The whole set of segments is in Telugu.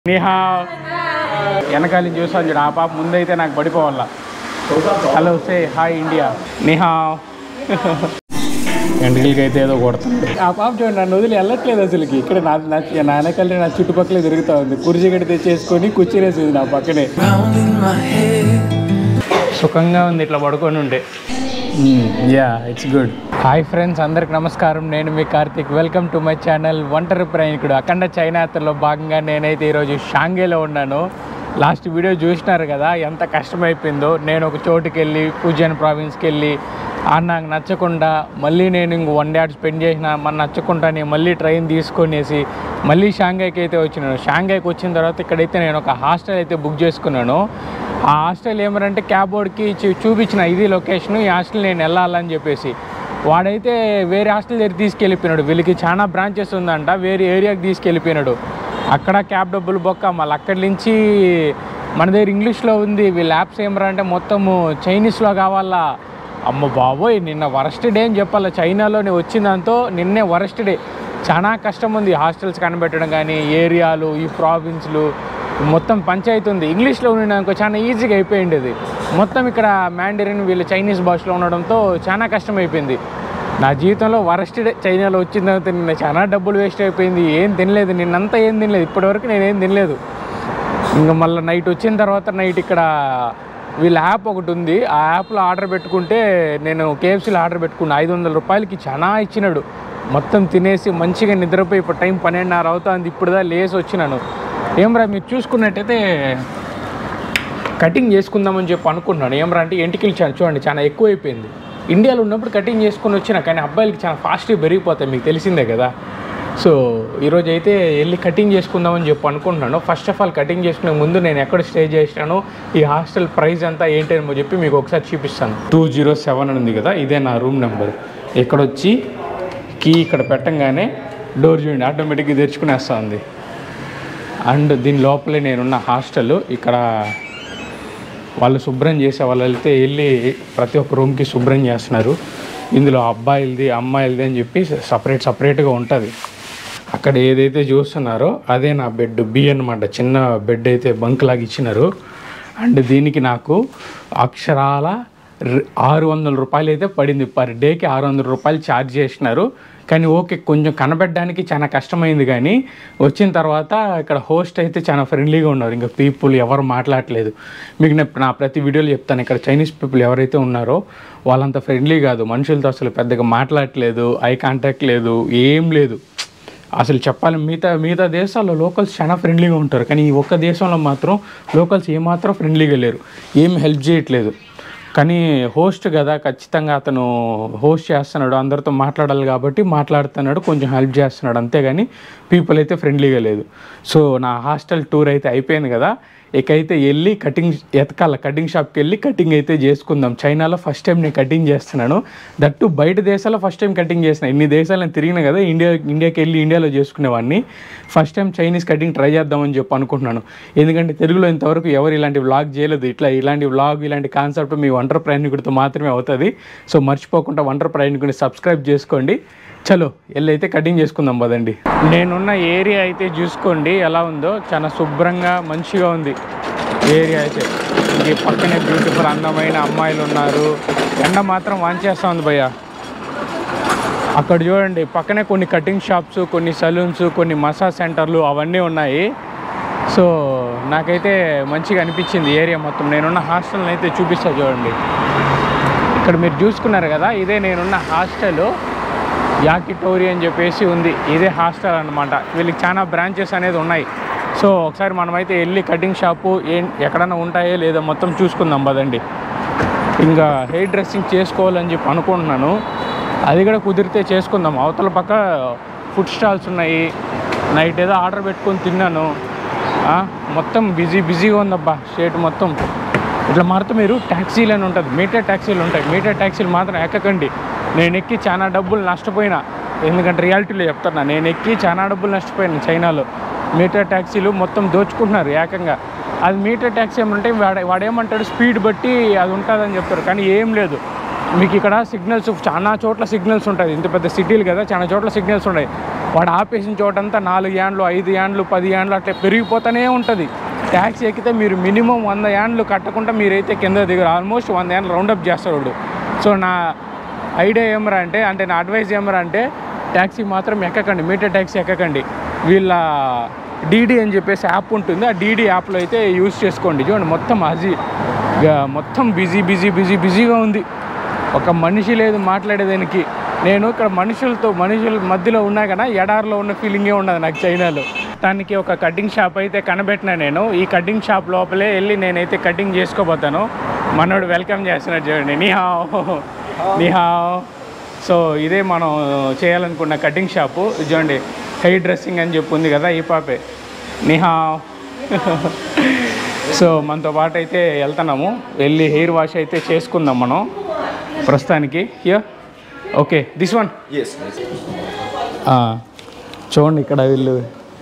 నీహా వెనకాల చూసాను చూడు ఆ పాప ముందైతే నాకు పడిపోవాల హలో సే హాయ్ ఇండియా నీహా ఎండలకి అయితే ఏదో కొడుతుంది ఆ పాప చూడండి నన్ను వదిలి వెళ్ళట్లేదు అసలుకి ఇక్కడ నా నా- నా వెనకాల నా చుట్టుపక్కలే తిరుగుతా ఉంది కుర్చీ గడి తెచ్చేసుకొని కూర్చోనేసింది నా పక్కనే round in my head. సుఖంగా ఉంది ఇట్లా పడుకొని ఉండే yeah it's good hi friends అందరికి నమస్కారం నేను మీ Karthik welcome to my channel ఒంటరి ప్రయాణికుడు అఖండ చైనా యాత్రలో భాగంగా నేనైతే ఈరోజు షాంఘైలో ఉన్నాను లాస్ట్ వీడియో చూసినారు కదా ఎంత కష్టమైపోయిందో నేను ఒక చోటుకి వెళ్ళి పూజాన్ ప్రావిన్స్కి వెళ్ళి ఆ నాకు నచ్చకుండా మళ్ళీ నేను ఇంక వన్ డే స్పెండ్ చేసిన మన నచ్చకుండా నేను మళ్ళీ ట్రైన్ తీసుకొనేసి మళ్ళీ షాంఘైకి అయితే వచ్చినాను షాంఘైకి వచ్చిన తర్వాత ఇక్కడైతే నేను ఒక హాస్టల్ అయితే బుక్ చేసుకున్నాను ఆ హాస్టల్ ఏమరంటే క్యాబ్ బోర్డ్కి చూ- చూపించిన ఇది లొకేషన్ ఈ హాస్టల్ నేను వెళ్ళాలని చెప్పేసి వాడైతే వేరే హాస్టల్ దగ్గర తీసుకెళ్ళిపోయినాడు వీళ్ళకి చాలా బ్రాంచెస్ ఉందంట వేరే ఏరియాకి తీసుకెళ్ళిపోయినాడు అక్కడ క్యాబ్ డబ్బులు బొక్క మళ్ళీ అక్కడి నుంచి మన దగ్గర ఇంగ్లీష్లో ఉంది వీళ్ళ యాప్స్ ఏమరా అంటే మొత్తము చైనీస్లో కావాలా అమ్మ బాబోయ్ నిన్న వరస్ట్ డే అని చెప్పాలి చైనాలోనే వచ్చిందంతో నిన్నే వరస్ట్ డే చాలా కష్టం ఉంది హాస్టల్స్ కనిపెట్టడం కానీ ఏరియాలు ఈ ప్రావిన్స్లు మొత్తం పంచాయతీ ఉంది ఇంగ్లీష్లో ఉండడానికి చాలా ఈజీగా అయిపోయింది ఇది మొత్తం ఇక్కడ మ్యాండరిన్ వీళ్ళు చైనీస్ భాషలో ఉండడంతో చాలా కష్టం అయిపోయింది నా జీవితంలో వరస్ట్ డే చైనాలో వచ్చిన తర్వాత నిన్న చాలా డబ్బులు వేస్ట్ అయిపోయింది ఏం తినలేదు నిన్నంతా ఏం తినలేదు ఇప్పటివరకు నేనేం తినలేదు ఇంకా మళ్ళీ నైట్ వచ్చిన తర్వాత నైట్ ఇక్కడ వీళ్ళ యాప్ ఒకటి ఉంది ఆ యాప్లో ఆర్డర్ పెట్టుకుంటే నేను కేఎఫ్సీలో ఆర్డర్ పెట్టుకున్నా ఐదు వందల రూపాయలకి చాలా ఇచ్చినాడు మొత్తం తినేసి మంచిగా నిద్రపోయి ఇప్పుడు టైం పన్నెండున్నర అవుతుంది ఇప్పుడుదా లేసి వచ్చినాను ఏమరా మీరు చూసుకున్నట్టయితే కటింగ్ చేసుకుందామని చెప్పి అనుకుంటున్నాను ఏమరా అంటే ఎంటికలు చాలా చూడండి చాలా ఎక్కువ అయిపోయింది ఇండియాలో ఉన్నప్పుడు కటింగ్ చేసుకొని వచ్చినా కానీ అబ్బాయిలకి చాలా ఫాస్ట్గా పెరిగిపోతాయి మీకు తెలిసిందే కదా సో ఈరోజు అయితే వెళ్ళి కటింగ్ చేసుకుందామని చెప్పి అనుకుంటున్నాను ఫస్ట్ ఆఫ్ ఆల్ కటింగ్ చేసుకునే ముందు నేను ఎక్కడ స్టే చేసినాను ఈ హాస్టల్ ప్రైస్ అంతా ఏంటి అని చెప్పి మీకు ఒకసారి చూపిస్తాను టూ జీరో సెవెన్ ఉంది కదా ఇదే నా రూమ్ నెంబర్ ఇక్కడ వచ్చి కీ ఇక్కడ పెట్టంగానే డోర్ చూడండి ఆటోమేటిక్గా తెరుచుకునేస్తా ఉంది అండ్ దీని లోపలే నేనున్న హాస్టల్ ఇక్కడ వాళ్ళు శుభ్రం చేసే వాళ్ళు వెళ్తే వెళ్ళి ప్రతి ఒక్క రూమ్కి శుభ్రం చేస్తున్నారు ఇందులో అబ్బాయిలది అమ్మాయిలది అని చెప్పి సపరేట్ సపరేట్గా ఉంటుంది అక్కడ ఏదైతే చూస్తున్నారో అదే నా బెడ్ బి అనమాట చిన్న బెడ్ అయితే బంక్ లాగా ఇచ్చినారు అండ్ దీనికి నాకు అక్షరాల ర- ఆరు వందల రూపాయలు అయితే పడింది పర్ డేకి ఆరు వందల రూపాయలు ఛార్జ్ చేసినారు కానీ ఓకే కొంచెం కనబడడానికి చాలా కష్టమైంది కానీ వచ్చిన తర్వాత ఇక్కడ హోస్ట్ అయితే చాలా ఫ్రెండ్లీగా ఉన్నారు ఇంకా పీపుల్ ఎవరు మాట్లాడలేదు మీకు నేను నా ప్రతి వీడియోలో చెప్తాను ఇక్కడ చైనీస్ పీపుల్ ఎవరైతే ఉన్నారో వాళ్ళంత ఫ్రెండ్లీ కాదు మనుషులతో అసలు పెద్దగా మాట్లాడట్లేదు ఐ కాంటాక్ట్ లేదు ఏం లేదు అసలు చెప్పాలి మిగతా మిగతా దేశాల్లో లోకల్స్ చాలా ఫ్రెండ్లీగా ఉంటారు కానీ ఈ ఒక్క దేశంలో మాత్రం లోకల్స్ ఏమాత్రం ఫ్రెండ్లీగా లేరు ఏం హెల్ప్ చేయట్లేదు కానీ హోస్ట్ కదా ఖచ్చితంగా అతను హోస్ట్ చేస్తున్నాడు అందరితో మాట్లాడాలి కాబట్టి మాట్లాడుతున్నాడు కొంచెం హెల్ప్ చేస్తున్నాడు అంతేగాని పీపుల్ అయితే ఫ్రెండ్లీగా లేదు సో నా హాస్టల్ టూర్ అయితే అయిపోయింది కదా ఇకైతే వెళ్ళి కటింగ్ ఎతకాల కటింగ్ షాప్కి వెళ్ళి కటింగ్ అయితే చేసుకుందాం చైనాలో ఫస్ట్ టైం నేను కటింగ్ చేస్తున్నాను దట్టు బయట దేశాల్లో ఫస్ట్ టైం కటింగ్ చేసిన ఇన్ని దేశాలు నేను తిరిగిన కదా ఇండియా ఇండియాకి వెళ్ళి ఇండియాలో చేసుకునేవాడిని first time Chinese cutting try చేద్దామని చెప్పి అనుకుంటున్నాను ఎందుకంటే తెలుగులో ఇంతవరకు ఎవరు ఇలాంటి వ్లాగ్ చేయలేదు ఇట్లా ఇలాంటి వ్లాగ్ ఇలాంటి కాన్సెప్ట్ మీ ఒంటరి ప్రయాణికుడితో మాత్రమే అవుతుంది సో మర్చిపోకుండా ఒంటరి ప్రయాణికుడిని సబ్స్క్రైబ్ చేసుకోండి చలో వెళ్ళి అయితే కటింగ్ చేసుకుందాం పదండి నేనున్న ఏరియా అయితే చూసుకోండి ఎలా ఉందో చాలా శుభ్రంగా మంచిగా ఉంది ఏరియా అయితే ఇంక పక్కనే బ్యూటిఫుల్ అందమైన అమ్మాయిలు ఉన్నారు ఎండ మాత్రం వాంచేస్తా ఉంది భయ్య అక్కడ చూడండి పక్కనే కొన్ని కటింగ్ షాప్స్ కొన్ని సలూన్స్ కొన్ని మసాజ్ సెంటర్లు అవన్నీ ఉన్నాయి సో నాకైతే మంచిగా అనిపించింది ఏరియా మొత్తం నేనున్న హాస్టల్ని అయితే చూపిస్తా చూడండి ఇక్కడ మీరు చూసుకున్నారు కదా ఇదే నేనున్న హాస్టల్ యాకిటోరి అని చెప్పేసి ఉంది ఇదే హాస్టల్ అనమాట వీళ్ళకి చాలా బ్రాంచెస్ అనేది ఉన్నాయి సో ఒకసారి మనమైతే వెళ్ళి కటింగ్ షాపు ఏం ఎక్కడన్నా ఉంటాయో లేదో మొత్తం చూసుకుందాం పదండి ఇంకా హెయిర్ డ్రెస్సింగ్ చేసుకోవాలని చెప్పి అనుకుంటున్నాను అది కూడా కుదిరితే చేసుకుందాం అవతల పక్క ఫుడ్ స్టాల్స్ ఉన్నాయి నైట్ ఏదో ఆర్డర్ పెట్టుకొని తిన్నాను ఆ, మొత్తం బిజీ బిజీగా ఉందబ్బా స్టేట్ మొత్తం ఇట్లా మారితే మీరు ట్యాక్సీలు అని ఉంటుంది మీటర్ ట్యాక్సీలు ఉంటాయి మీటర్ ట్యాక్సీలు మాత్రం ఎక్కకండి నేను ఎక్కి చాలా డబ్బులు నష్టపోయినా ఎందుకంటే రియాలిటీలో చెప్తున్నా నేను ఎక్కి చాలా డబ్బులు నష్టపోయాను చైనాలో మీటర్ ట్యాక్సీలు మొత్తం దోచుకుంటున్నారు ఏకంగా అది మీటర్ ట్యాక్సీ ఏమంటే వాడు వాడేమంటాడు స్పీడ్ బట్టి అది ఉంటుందని చెప్తారు కానీ ఏం లేదు మీకు ఇక్కడ సిగ్నల్స్ చాలా చోట్ల సిగ్నల్స్ ఉంటాయి ఇంత పెద్ద సిటీలు కదా చాలా చోట్ల సిగ్నల్స్ ఉంటాయి వాడు ఆపేసిన చోటంతా నాలుగు యాండ్లు ఐదు యాండ్లు పది యాండ్లు అట్లా పెరిగిపోతూనే ఉంటుంది ట్యాక్సీ ఎక్కితే మీరు మినిమం వంద యాండ్లు కట్టకుండా మీరైతే కింద దిగరు ఆల్మోస్ట్ వంద యాండ్లు రౌండప్ చేస్తాడు వాడు సో నా ఐడియా ఏమరా అంటే అంటే నా అడ్వైస్ ఏమరా అంటే ట్యాక్సీ మాత్రం ఎక్కకండి మీటర్ ట్యాక్సీ ఎక్కకండి వీళ్ళ డీడీ అని చెప్పేసి యాప్ ఉంటుంది ఆ డీడీ యాప్లో అయితే యూస్ చేసుకోండి చూడండి మొత్తం అజీ ఇక మొత్తం బిజీ బిజీ బిజీ బిజీగా ఉంది ఒక మనిషి లేదు మాట్లాడేదానికి నేను ఇక్కడ మనుషులతో మనుషుల మధ్యలో ఉన్నా కదా ఎడారిలో ఉన్న ఫీలింగే ఉండదు నాకు చైనాలో దానికి ఒక కటింగ్ షాప్ అయితే కనబెట్టిన నేను ఈ కటింగ్ షాప్ లోపలే వెళ్ళి నేనైతే కటింగ్ చేసుకోబోతాను మనోడు వెల్కమ్ చేస్తున్నాడు చూడండి నీహావ్ నీహావ్ సో ఇదే మనం చేయాలనుకున్న కటింగ్ షాపు ఇది చూడండి హెయిర్ డ్రెస్సింగ్ అని చెప్పి ఉంది కదా ఈ పాపే నిహావ్ సో మనతో పాటు అయితే వెళ్తున్నాము వెళ్ళి హెయిర్ వాష్ అయితే చేసుకుందాం మనం ప్రస్తుతానికి yeah okay this one Yes. చూడండి ఇక్కడ వీళ్ళు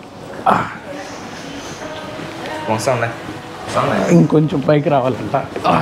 往上来，上来。 ఇంకొంచెం పైకి రావాలంట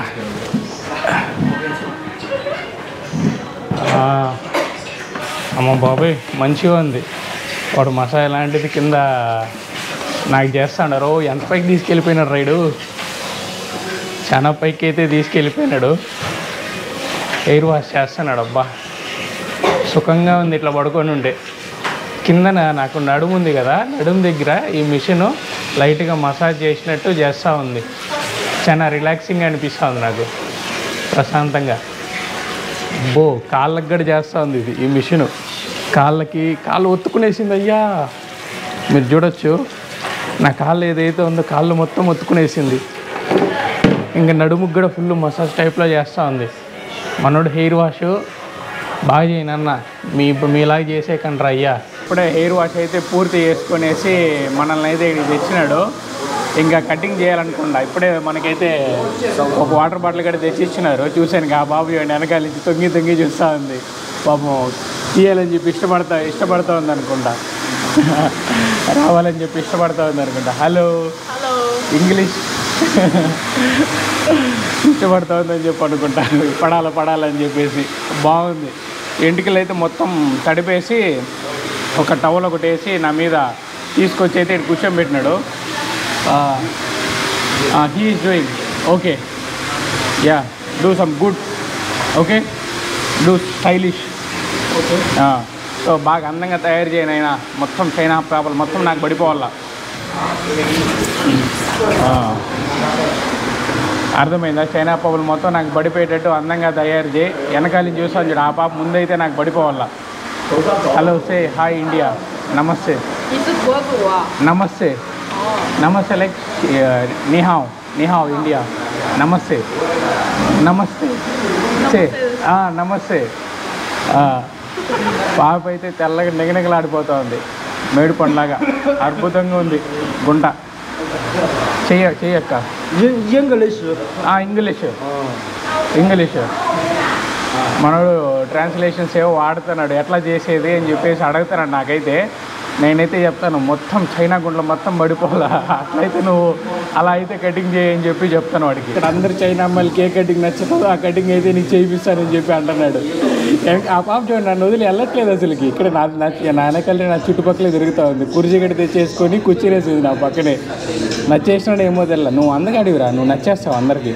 ఆ, అమ్మ బాబాయ్ మంచిగా ఉంది వాడు మసాలా లాంటిది కింద నాకు చేస్తాడారు ఎంత పైకి తీసుకెళ్ళిపోయినాడు రైడు చాలా పైకి అయితే తీసుకెళ్ళిపోయినాడు ఎయిర్ వాష్ చేస్తున్నాడు అబ్బా సుఖంగా ఉంది ఇట్లా పడుకొని ఉంటే కిందన నాకు నడుము ఉంది కదా నడుము దగ్గర ఈ మిషన్ లైట్గా మసాజ్ చేసినట్టు చేస్తూ ఉంది చాలా రిలాక్సింగ్ అనిపిస్తుంది నాకు ప్రశాంతంగా బో కాళ్ళకి కూడా చేస్తూ ఉంది ఇది ఈ మిషన్ కాళ్ళకి కాళ్ళు ఒత్తుకునేసింది అయ్యా మీరు చూడొచ్చు నా కాళ్ళు ఏదైతే ఉందో కాళ్ళు మొత్తం ఒత్తుకునేసింది ఇంకా నడుముకు కూడా ఫుల్ మసాజ్ టైప్లో చేస్తూ ఉంది మనోడు హెయిర్ వాష్ బాగా చేయనన్న మీ మీలాగా చేసే కండ్రా అయ్యా ఇప్పుడే హెయిర్ వాష్ అయితే పూర్తి చేసుకునేసి మనల్ని అయితే ఇక్కడికి తెచ్చినాడు ఇంకా కటింగ్ చేయాలనుకుంటా ఇప్పుడే మనకైతే ఒక వాటర్ బాటిల్ కూడా తెచ్చి ఇచ్చినారు చూశాను ఆ బాబు చూడండి వెనకాల నుంచి తొంగి తొంగి చూస్తూ ఉంది పాపం తీయాలని చెప్పి ఇష్టపడతా ఇష్టపడతా ఉంది అనుకుంటా రావాలని చెప్పి ఇష్టపడతా ఉంది అనుకుంటా హలో హలో ఇంగ్లీష్ ఇష్టపడతా ఉందని చెప్పి అనుకుంటాను పడాల పడాలని చెప్పేసి బాగుంది ఎంటికలు అయితే మొత్తం తడిపేసి ఒక టవల్ ఒకటి వేసి నా మీద తీసుకొచ్చి అయితే ఇటు కూర్చోబెట్టినాడు he is doing okay yeah do some good okay do stylish okay so బాగా అందంగా తయారు చేయనైనా మొత్తం చైనా పేపర్ మొత్తం నాకు పడిపోవాలా ఆ. అర్థమైందా చైనా పప్పులు మొత్తం నాకు పడిపోయేటట్టు అందంగా తయారు చేయి వెనకాల చూసాను చూడు ఆ పాప ముందైతే నాకు పడిపోవాలా hello say hi India namaste 你是博主啊？ నమస్తే 哦， నమస్తే లైక్ నిహావ్ నిహావ్ ఇండియా నమస్తే నమస్తే సే ఆ, నమస్తే ఆ, పాప అయితే తెల్లగా నిగనిగలాడిపోతూ ఉంది మేడు పండ్లాగా అద్భుతంగా ఉంది గుంట చెయ్య చెయ్యక్క ఇంగ్లీష్ ఇంగ్లీష్ ఇంగ్లీష్ మనోడు ట్రాన్స్లేషన్స్ ఏవో వాడుతున్నాడు ఎట్లా చేసేది అని చెప్పేసి అడుగుతున్నాడు నాకైతే నేనైతే చెప్తాను మొత్తం చైనా గుండ్లు మొత్తం పడిపోవాలా అట్లయితే నువ్వు అలా అయితే కటింగ్ చేయని చెప్పి చెప్తాను వాడికి ఇక్కడ అందరు చైనా అమ్మాయిలకి ఏ కటింగ్ నచ్చుతుందో ఆ కటింగ్ అయితే నీకు చేయిస్తానని చెప్పి అంటున్నాడు ఎం- ఆ పాప చూడండి నన్ను వదిలి వెళ్ళట్లేదు అసలుకి ఇక్కడ నా నా నా వెనకాలే నా చుట్టుపక్కలే తిరుగుతూ ఉంది కుర్చీ గడి తెచ్చేసుకొని కూర్చోనేసింది నా పక్కనే నచ్చేసినాడు ఏమో తెల్ల నువ్వు అందగాడివిరా నువ్వు నచ్చేస్తావు అందరికీ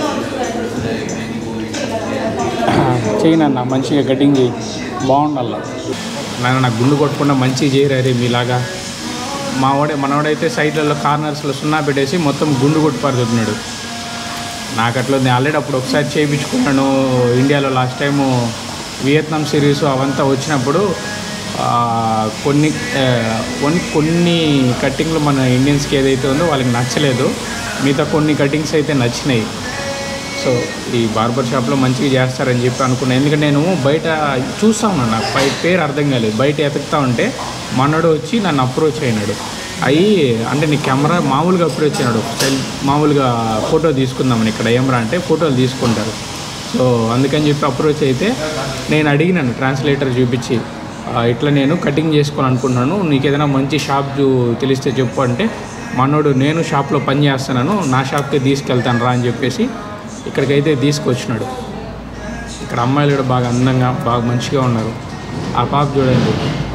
చేయనన్న మంచిగా కటింగ్ చేయి బాగుండాల నాన్న నాకు గుండు కొట్టకుండా మంచిగా చేయరారే మీలాగా మావాడే మనవాడైతే సైడ్లలో కార్నర్స్లో సున్నా పెట్టేసి మొత్తం గుండు కొట్టి పారుతున్నాడు నాకు అట్లా నేను ఆల్రెడీ అప్పుడు ఒకసారి చేయించుకున్నాను ఇండియాలో లాస్ట్ టైము వియత్నాం సిరీస్ అవంతా వచ్చినప్పుడు ఆ, కొన్ని ఆ, కొన్ని కొన్ని కటింగ్లు మన ఇండియన్స్కి ఏదైతే ఉందో వాళ్ళకి నచ్చలేదు మిగతా కొన్ని కటింగ్స్ అయితే నచ్చినాయి సో ఈ బార్బర్ షాప్లో మంచిగా చేస్తారని చెప్పి అనుకున్నాను ఎందుకంటే నేను బయట చూస్తా ఉన్నాను నాకు పై పేరు అర్థం కాలేదు బయట ఎతుకుతా ఉంటే మనోడు వచ్చి నన్ను అప్రోచ్ అయినాడు అయ్యి అంటే నీ కెమెరా మామూలుగా అప్రోచ్ అయినాడు సెల్ మామూలుగా ఫోటో తీసుకుందామని ఇక్కడ ఏమరా అంటే ఫోటోలు తీసుకుంటారు సో అందుకని చెప్పి అప్రోచ్ అయితే నేను అడిగినాను ట్రాన్స్లేటర్ చూపించి "ఆ, ఇట్లా నేను కటింగ్ చేసుకోవాలి అనుకుంటున్నాను నీకు ఏదైనా మంచి షాప్ చూ- తెలిస్తే చెప్పు అంటే మనోడు నేను షాప్లో పని చేస్తున్నాను నా షాప్కి తీసుకెళ్తాను రా అని చెప్పేసి ఇక్కడికైతే తీసుకొచ్చినాడు ఇక్కడ అమ్మాయిలు కూడా బాగా అందంగా బాగా మంచిగా ఉన్నారు ఆ పాప చూడండి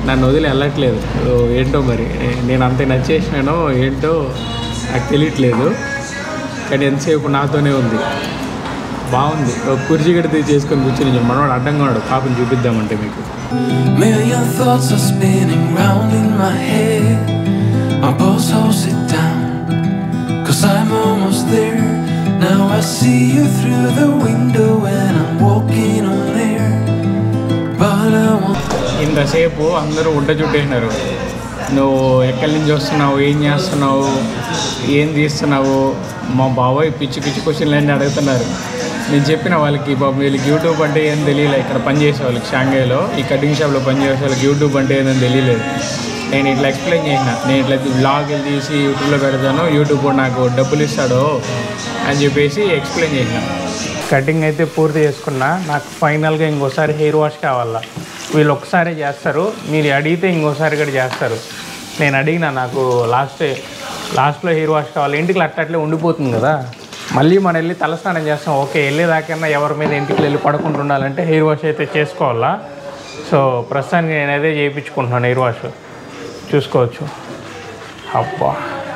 నన్ను వదిలి వెళ్ళట్లేదు ఓ, ఏంటో మరి నేను అంత నచ్చేసినానో ఏంటో నాకు తెలియట్లేదు కానీ ఎంతసేపు నాతోనే ఉంది బాగుంది ఒక కుర్చీ గడితే చేసుకొని కూర్చొని మనవాడు అడ్డంగా ఉన్నాడు పాపని చూపిద్దామంటే మీకు Million thoughts are spinning round in my head. My pulse holds it down. Cause I'm almost there. Now I see you through the window and I'm walking on air. But I want. ఇంతసేపు అందరూ ఉంట చుట్టేసినారు నువ్వు ఎక్కడి నుంచి వస్తున్నావు ఏం చేస్తున్నావు ఏం తీస్తున్నావు మా బాబాయ్ పిచ్చి పిచ్చి క్వశ్చన్లు అన్నీ అడుగుతున్నారు నేను చెప్పిన వాళ్ళకి పాపం వీళ్ళకి యూట్యూబ్ అంటే ఏం తెలియలే ఇక్కడ పని చేసే వాళ్ళకి షాంఘైలో ఈ కటింగ్ షాప్లో పని చేసే వాళ్ళకి యూట్యూబ్ అంటే ఏందని తెలియలేదు నేను ఇట్లా ఎక్స్ప్లెయిన్ చేసిన నేను ఇట్లా బ్లాగులు తీసి యూట్యూబ్లో పెడతాను యూట్యూబ్ నాకు డబ్బులు ఇస్తాడు అని చెప్పేసి ఎక్స్ప్లెయిన్ చేసిన కటింగ్ అయితే పూర్తి చేసుకున్నా నాకు ఫైనల్గా ఇంకోసారి హెయిర్ వాష్ కావాలా వీళ్ళు ఒకసారి చేస్తారు మీరు అడిగితే ఇంకోసారి కూడా చేస్తారు నేను అడిగిన నాకు లాస్ట్ లాస్ట్లో హెయిర్ వాష్ కావాలి ఇంటికి అట్లట్లే ఉండిపోతుంది కదా మళ్ళీ మనం వెళ్ళి తలస్నానం చేస్తాం ఓకే వెళ్ళేదాకన్నా ఎవరి మీద ఇంటికి వెళ్ళి పడుకుంటూ ఉండాలంటే హెయిర్ వాష్ అయితే చేసుకోవాలా సో ప్రస్తుతానికి నేను అదే చేయించుకుంటున్నాను హెయిర్ వాష్ చూసుకోవచ్చు అబ్బా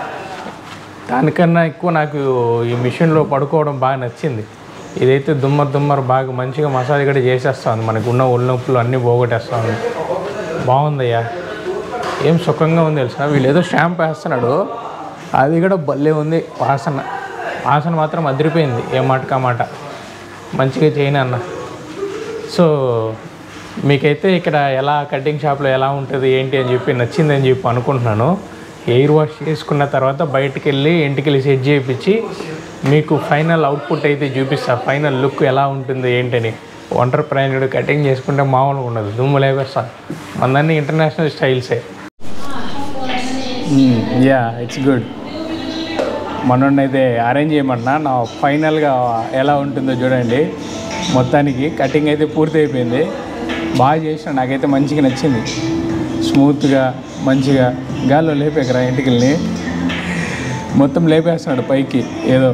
దానికన్నా ఎక్కువ నాకు ఈ మిషన్లో పడుకోవడం బాగా నచ్చింది ఇదైతే దుమ్మర్ దుమ్మర్ బాగా మంచిగా మసాజ్ కూడా చేసేస్తుంది మనకు ఉన్న ఒళ్ళు నొప్పులు అన్నీ పోగొట్టేస్తుంది బాగుందయ్యా ఏం సుఖంగా ఉంది తెలుసా వీళ్ళు ఏదో షాంపూ వేస్తున్నాడు అది కూడా భలే ఉంది వాసన వాసన మాత్రం అదిరిపోయింది ఏ మాటకా మాట మంచిగా చేయను అన్న సో మీకైతే ఇక్కడ ఎలా కటింగ్ షాప్లో ఎలా ఉంటుంది ఏంటి అని చెప్పి నచ్చిందని చెప్పి అనుకుంటున్నాను ఎయిర్ వాష్ చేసుకున్న తర్వాత బయటికి వెళ్ళి ఇంటికి వెళ్ళి సెట్ చేయించి మీకు ఫైనల్ అవుట్పుట్ అయితే చూపిస్తా ఫైనల్ లుక్ ఎలా ఉంటుంది ఏంటని ఒంటరి ప్రయాణుడు కటింగ్ చేసుకుంటే మామూలుగా ఉండదు దుమ్ము లేపేస్తా మందన్నీ ఇంటర్నేషనల్ స్టైల్సే యా ఇట్స్ గుడ్ మనోడినైతే అరేంజ్ చేయమన్నా నా ఫైనల్గా ఎలా ఉంటుందో చూడండి మొత్తానికి కటింగ్ అయితే పూర్తి అయిపోయింది బాగా చేసిన నాకైతే మంచిగా నచ్చింది స్మూత్గా మంచిగా గాల్లో లేపేకరా ఇంటికి వెళ్ళి మొత్తం లేపేస్తున్నాడు పైకి ఏదో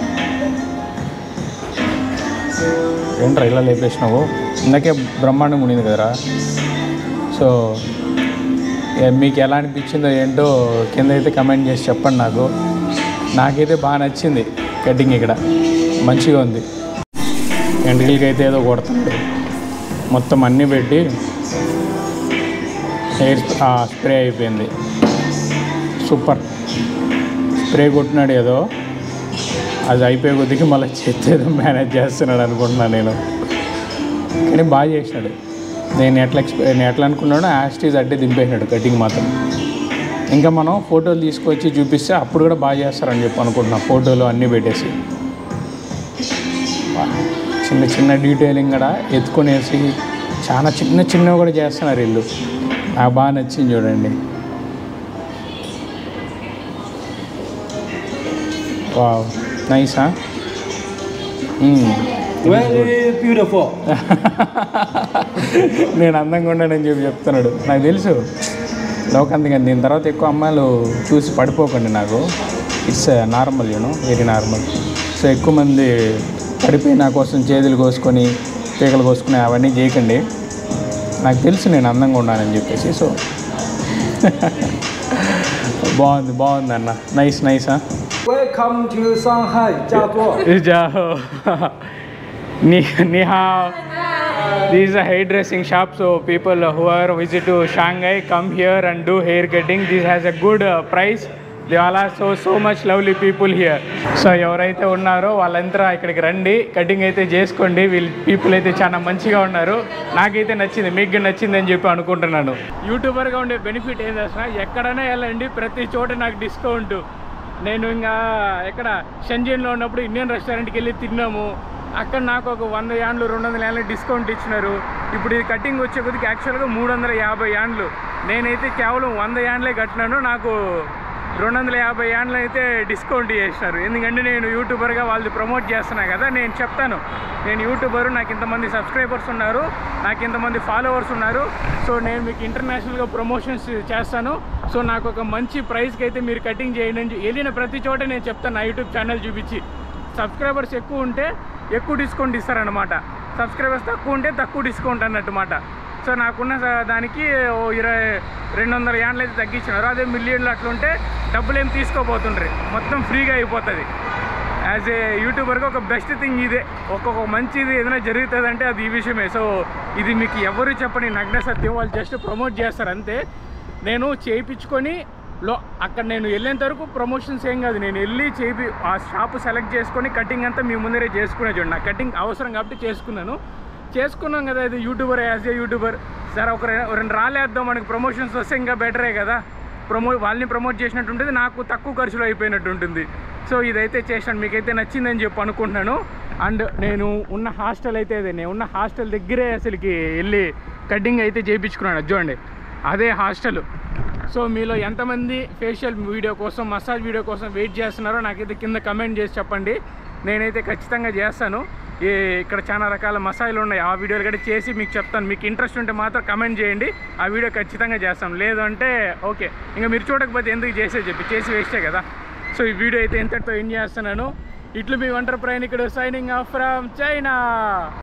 ఏంట్రా ఇలా లేపేసినావు ఇందాకే బ్రహ్మాండంగా ఉండింది కదరా సో ఏ- మీకు ఎలా అనిపించిందో ఏంటో కింద అయితే కమెంట్ చేసి చెప్పండి నాకు నాకైతే బాగా నచ్చింది కటింగ్ ఇక్కడ మంచిగా ఉంది ఎంటికలకి అయితే ఏదో కొడుతున్నాడు మొత్తం అన్నీ పెట్టి హెయిర్ స్ప్రే అయిపోయింది సూపర్ స్ప్రే కొట్టినాడు ఏదో అది అయిపోయే కొద్దికి మళ్ళీ చేతి ఏదో మేనేజ్ చేస్తున్నాడు అనుకుంటున్నాను నేను కానీ బాగా చేసినాడు నేను ఎట్లా ఎక్స్పె నేను ఎట్లా అనుకున్నాడో యాస్టీజ్ అడ్డే దింపేసినాడు కటింగ్ మాత్రం ఇంకా మనం ఫోటోలు తీసుకొచ్చి చూపిస్తే అప్పుడు కూడా బాగా చేస్తారని చెప్పి అనుకుంటున్నా ఫోటోలు అన్నీ పెట్టేసి వా, చిన్న చిన్న డీటెయిలింగ్ కూడా ఎత్తుకొనేసి చాలా చిన్న చిన్నవి కూడా చేస్తున్నారు వీళ్ళు నాకు బాగా నచ్చింది చూడండి వావ్ నైసా Very beautiful. నేను అందంగా ఉన్నానని చెప్పి చెప్తున్నాడు నాకు తెలుసు లోకంతగా దీని తర్వాత ఎక్కువ అమ్మాయిలు చూసి పడిపోకండి నాకు it's normal you know very normal so ఎక్కువ మంది పడిపోయి నా కోసం చేతులు కోసుకొని పీకలు కోసుకుని అవన్నీ చేయకండి నాకు తెలుసు నేను అందంగా ఉన్నానని చెప్పేసి సో బాగుంది బాగుంది అన్న నైస్ నైసా Welcome to Shanghai, 家座。 Jaho. Ni, ni hao. This is a hairdressing shop, so people who are visit to Shanghai come here and do hair cutting. This has a good uh, price. They all are so so much lovely people here. So ఎవరైతే ఉన్నారో వాళ్ళంతా ఇక్కడికి రండి కటింగ్ అయితే చేసుకోండి వీళ్ళు పీపుల్ అయితే చాలా మంచిగా ఉన్నారు నాకైతే నచ్చింది మీకు నచ్చింది అని చెప్పి అనుకుంటున్నాను యూట్యూబర్గా ఉండే బెనిఫిట్ ఏం చేస్తున్నా ఎక్కడైనా వెళ్ళండి ప్రతి చోట నాకు డిస్కౌంట్ నేను ఇంకా ఎక్కడ షంజన్లో ఉన్నప్పుడు ఇండియన్ రెస్టారెంట్కి వెళ్ళి తిన్నాము అక్కడ నాకు ఒక వంద యాండ్లు రెండు వందల యాండ్లు డిస్కౌంట్ ఇచ్చినారు ఇప్పుడు ఇది కటింగ్ వచ్చే కొద్దికి యాక్చువల్గా మూడు వందల యాభై యాండ్లు నేనైతే కేవలం వంద యాండ్లే కట్టినాను నాకు రెండు వందల యాభై యాండ్లు అయితే డిస్కౌంట్ చేసినారు ఎందుకంటే నేను యూట్యూబర్గా వాళ్ళు ప్రమోట్ చేస్తున్నా కదా నేను చెప్తాను నేను యూట్యూబర్ నాకు ఇంతమంది సబ్స్క్రైబర్స్ ఉన్నారు నాకు ఇంతమంది ఫాలోవర్స్ ఉన్నారు సో నేను మీకు ఇంటర్నేషనల్గా ప్రమోషన్స్ చేస్తాను సో నాకు ఒక మంచి ప్రైస్కి అయితే మీరు కటింగ్ చేయండి అని చెప్పి వెళ్ళిన ప్రతి చోట నేను చెప్తాను నా యూట్యూబ్ ఛానల్ చూపించి సబ్స్క్రైబర్స్ ఎక్కువ ఉంటే ఎక్కువ డిస్కౌంట్ ఇస్తారనమాట సబ్స్క్రైబర్స్ తక్కువ ఉంటే తక్కువ డిస్కౌంట్ అన్నట్టు మాట సో నాకున్న స- దానికి ఓ ఇరవై రెండు వందల యాండ్లు అయితే తగ్గించినారు అదే మిలియన్లు అట్లుంటే డబ్బులు ఏం తీసుకోబోతుండ్రి మొత్తం ఫ్రీగా అయిపోతుంది యాజ్ ఏ యూట్యూబర్గా ఒక బెస్ట్ థింగ్ ఇదే ఒక్కొక్క మంచిది ఏదైనా జరుగుతుంది అంటే అది ఈ విషయమే సో ఇది మీకు ఎవరు చెప్పని నగ్న సత్యం వాళ్ళు జస్ట్ ప్రమోట్ చేస్తారు అంతే నేను చేయించుకొని లో అక్కడ నేను వెళ్ళేంత వరకు ప్రమోషన్స్ ఏం కాదు నేను వెళ్ళి చేపి ఆ షాప్ సెలెక్ట్ చేసుకొని కటింగ్ అంతా మీ ముందరే చేసుకునే చూడండి నాకు కటింగ్ అవసరం కాబట్టి చేసుకున్నాను చేసుకున్నాం కదా ఇది యూట్యూబర్ యాజ్ ఏ యూట్యూబర్ సరే ఒక రె- రెండు రాలేద్దాం మనకి ప్రమోషన్స్ వస్తే ఇంకా బెటరే కదా ప్రమో వాళ్ళని ప్రమోట్ చేసినట్టు ఉంటుంది నాకు తక్కువ ఖర్చులో అయిపోయినట్టు ఉంటుంది సో ఇదైతే చేసాను మీకైతే నచ్చిందని చెప్పి అనుకుంటున్నాను అండ్ నేను ఉన్న హాస్టల్ అయితే అదే నేను ఉన్న హాస్టల్ దగ్గరే అసలుకి వెళ్ళి కటింగ్ అయితే చేయించుకున్నాను అది చూడండి అదే హాస్టల్ సో మీలో ఎంతమంది ఫేషియల్ వీడియో కోసం మసాజ్ వీడియో కోసం వెయిట్ చేస్తున్నారో నాకైతే కింద కమెంట్ చేసి చెప్పండి నేనైతే ఖచ్చితంగా చేస్తాను ఈ ఇక్కడ చాలా రకాల మసాయిలు ఉన్నాయి ఆ వీడియోలు కూడా చేసి మీకు చెప్తాను మీకు ఇంట్రెస్ట్ ఉంటే మాత్రం కమెంట్ చేయండి ఆ వీడియో ఖచ్చితంగా చేస్తాను లేదు అంటే ఓకే ఇంకా మీరు చూడకపోతే ఎందుకు చేసే చెప్పి చేసి వేస్టే కదా సో ఈ వీడియో అయితే ఇంతటితో ఏం చేస్తున్నాను ఇట్లు మీ వంటర్ ప్రయాణికుడు సైనింగ్ ఆఫ్ ఫ్రమ్ చైనా